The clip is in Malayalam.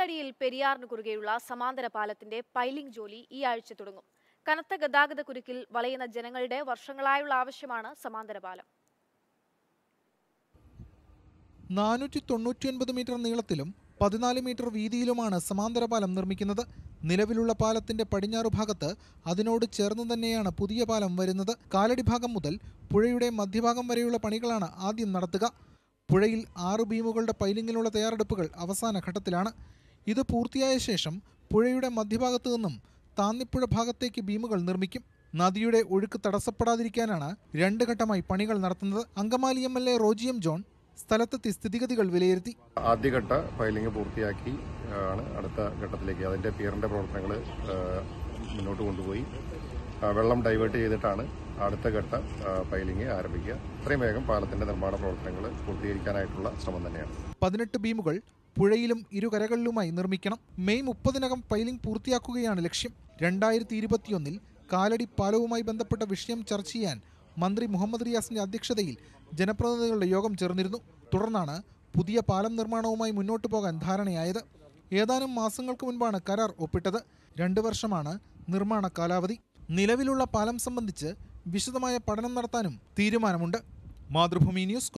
കാലടിയിൽ പെരിയാറിന് കുറുകെയുള്ള സമാന്തര പാലത്തിന്റെ പൈലിംഗ് ജോലി ഈ ആഴ്ച തുടങ്ങും കനത്ത ഗതാഗത കുരുക്കിൽ വളയുന്ന ജനങ്ങളുടെ വർഷങ്ങളായുള്ള ആവശ്യമാണ് സമാന്തര പാലം നാനൂറ്റി തൊണ്ണൂറ്റിയൊൻപത് മീറ്റർ നീളത്തിലും പതിനാല് മീറ്റർ വീതിയിലുമാണ് സമാന്തര പാലം നിർമ്മിക്കുന്നത് നിലവിലുള്ള പാലത്തിന്റെ പടിഞ്ഞാറ് ഭാഗത്ത് അതിനോട് ചേർന്ന് തന്നെയാണ് പുതിയ പാലം വരുന്നത് കാലടി ഭാഗം മുതൽ പുഴയുടെ മധ്യഭാഗം വരെയുള്ള പണികളാണ് ആദ്യം നടത്തുക പുഴയിൽ ആറ് ബീമുകളുടെ പൈലിങ്ങിനുള്ള തയ്യാറെടുപ്പുകൾ അവസാന ഘട്ടത്തിലാണ് ഇത് പൂർത്തിയായ ശേഷം പുഴയുടെ മധ്യഭാഗത്തു നിന്നും താന്നിപ്പുഴ ഭാഗത്തേക്ക് ബീമുകൾ നിർമ്മിക്കും നദിയുടെ ഒഴുക്ക് തടസ്സപ്പെടാതിരിക്കാനാണ് രണ്ട് ഘട്ടമായി പണികൾ നടത്തുന്നത് അങ്കമാലി എം എൽ എ റോജിയം ജോൺ സ്ഥലത്തെത്തി സ്ഥിതിഗതികൾ വിലയിരുത്തി ആദ്യഘട്ട ഫയലിംഗ് പൂർത്തിയാക്കി ആ, ആണ് അടുത്ത ഘട്ടത്തിലേക്ക് അതിന്റെ പിയറിന്റെ പ്രവർത്തനങ്ങൾ മുന്നോട്ട് കൊണ്ടുപോയി ആ, വെള്ളം ഡൈവേർട്ട് ചെയ്തിട്ടാണ് അടുത്ത ഘട്ട ഫയലിംഗ് ആരംഭിക്കുക ഇത്രയും വേഗം പാലത്തിന്റെ നിർമ്മാണ പ്രവർത്തനങ്ങൾ പൂർത്തീകരിക്കാനായിട്ടുള്ള ശ്രമം തന്നെയാണ് പതിനെട്ട് ബീമുകൾ പുഴയിലും ഇരുകരകളിലുമായി നിർമ്മിക്കണം മെയ് മുപ്പതിനകം പൈലിംഗ് പൂർത്തിയാക്കുകയാണ് ലക്ഷ്യം രണ്ടായിരത്തി ഇരുപത്തിയൊന്നിൽ കാലടി പാലവുമായി ബന്ധപ്പെട്ട വിഷയം ചർച്ച ചെയ്യാൻ മന്ത്രി മുഹമ്മദ് റിയാസിന്റെ അധ്യക്ഷതയിൽ ജനപ്രതിനിധികളുടെ യോഗം ചേർന്നിരുന്നു തുടർന്നാണ് പുതിയ പാലം നിർമ്മാണവുമായി മുന്നോട്ടു പോകാൻ ധാരണയായത് ഏതാനും മാസങ്ങൾക്ക് മുൻപാണ് കരാർ ഒപ്പിട്ടത് രണ്ടു വർഷമാണ് നിർമ്മാണ കാലാവധി നിലവിലുള്ള പാലം സംബന്ധിച്ച് വിശദമായ പഠനം നടത്താനും തീരുമാനമുണ്ട് മാതൃഭൂമി ന്യൂസ്